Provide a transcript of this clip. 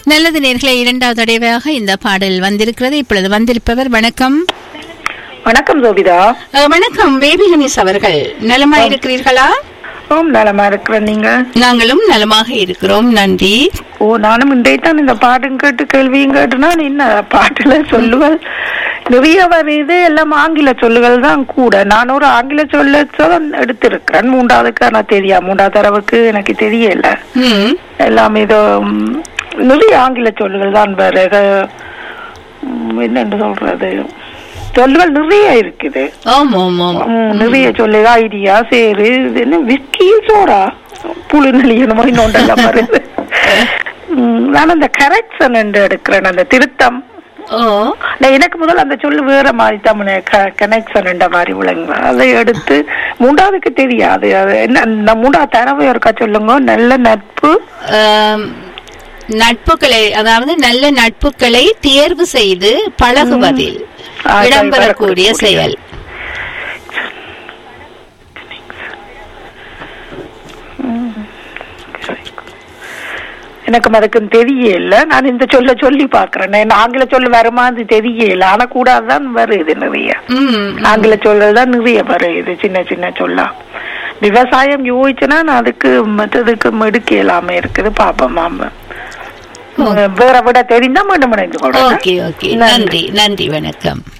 நல்லது நேர்களை இரண்டாவது தடவையாக இந்த பாடல் வந்திருக்கிறது இப்பொழுது வந்திருப்பவர் வணக்கம் வணக்கம் சோபிதா அஹ், வணக்கம் பேபி கணேஷ் அவர்கள் நலமா இருக்கிறீர்களா ஓம் நலமா இருக்கிறேன் நீங்க நாங்களும் நலமாக இருக்கிறோம் நன்றி ஓ நானும் இன்றைத்தான் இந்த பாட்டும் கேட்டு கேள்வியும் கேட்டுனா என்ன பாட்டுல சொல்லுகள் நிறைய வருது எல்லாம் ஆங்கில சொல்லுகள் தான் கூட நான் ஒரு ஆங்கில சொல்ல சொல்ல எடுத்திருக்கிறேன் மூன்றாவதுக்கு ஆனா தெரியா மூன்றாவது தடவுக்கு எனக்கு தெரியல ம் எல்லாம் இதோ ம், நிறைய ஆங்கில சொல்லுகள் தான் வேற ம், என்னன்னு சொல்றது சொல்லுகள் நிறைய இருக்குது ஆம் ஆம் ஆம் ம், நிறைய சொல்லு ஐடியா சேரு இது என்ன விஸ்கி சோடா புழு நெளியணுமோ இன்னொன்றெல்லாம் வருது ம், நான் அந்த கரெக்ஷன் என்று எடுக்கிறேன் அந்த திருத்தம் ஓ நான் எனக்கு முதல்ல அந்த சொல்லு வேற மாதிரி தமிழ் கனெக்ஷன் என்ற மாதிரி விளங்க அதை எடுத்து மூன்றாவதுக்கு தெரியாது அது என்ன அந்த மூன்றாவது தரவை ஒருக்கா சொல்லுங்க நல்ல நட்பு ஆம், நட்புகளை அதாவது நல்ல நட்புகளை தேர்வு செய்து பழகுவதில் ஆ, சரி, இடம்பெறக்கூடிய வரக்கூடிய. செயல் எனக்கு அதுக்கு தெரியல நான் இந்த சொல்ல சொல்லி பாக்குறேன் நான் ஆங்கில சொல்லு வருமா அது தெரியல ஆனா கூடாதான் வருது நிறைய ம் ஆங்கில சொல்லல் தான் நிறைய வருது சின்ன சின்ன சொல்லா விவசாயம் யோசிச்சுன்னா நான் அதுக்கு மற்றதுக்கு எடுக்க இல்லாம இருக்குது பாப்போம் மாம வேற விட தெரிந்தா மீண்டும் இணைந்து கொள்றேன் ஓகே ஓகே நன்றி நன்றி வணக்கம்